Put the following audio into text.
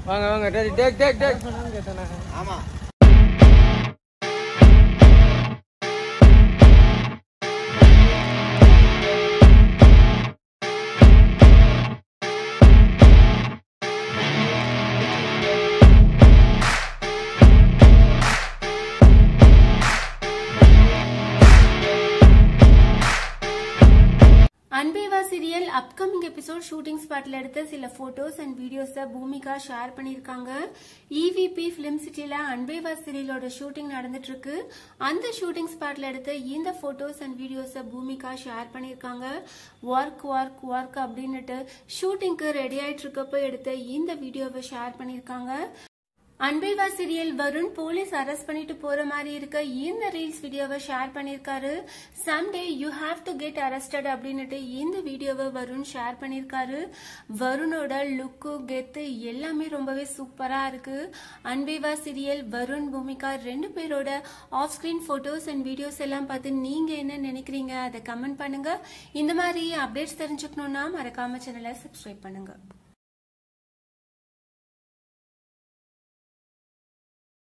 வாங்க வாங்க take take take take ஆமா Anbe Vaa serial upcoming episode shooting ஸ்பாட்ல எடுத்த சில photos and videos Bhoomika share பண்ணிருக்காங்க இவிபி பிலிம் சிட்டில அன்பேவா சீரியலோட ஷூட்டிங் நடந்துட்டு இருக்கு அந்த ஷூட்டிங் ஸ்பாட்ல எடுத்த இந்த photos and videos Bhoomika share பண்ணிருக்காங்க ஒர்க் ஒர்க் ஒர்க் அப்படின்னுட்டு ஷூட்டிங்க்கு ரெடி ஆயிட்டு இருக்கப்ப எடுத்த இந்த வீடியோவை ஷேர் பண்ணிருக்காங்க Anbe Vaa serial Varun police arrest பண்ணிட்டு போற மாதிரி இருக்க இந்த ரீல்ஸ் வீடியோவை ஷேர் பண்ணிருக்காரு someday you have to get arrested அப்படின்னுட்டு இந்த வீடியோவை வருண் ஷேர் பண்ணிருக்காரு வருணோட லுக்கு கெத்து எல்லாமே ரொம்பவே சூப்பரா இருக்கு அன்பேவா சீரியல் வருண் பூமிகா ரெண்டு பேரோட off screen photos and videos எல்லாம் பார்த்து நீங்க என்ன நினைக்கிறீங்க அதை கமெண்ட் பண்ணுங்க இந்த மாதிரி அப்டேட்ஸ் தெரிஞ்சுக்கணும்னா மறக்காம சேனலை சப்ஸ்கிரைப் பண்ணுங்க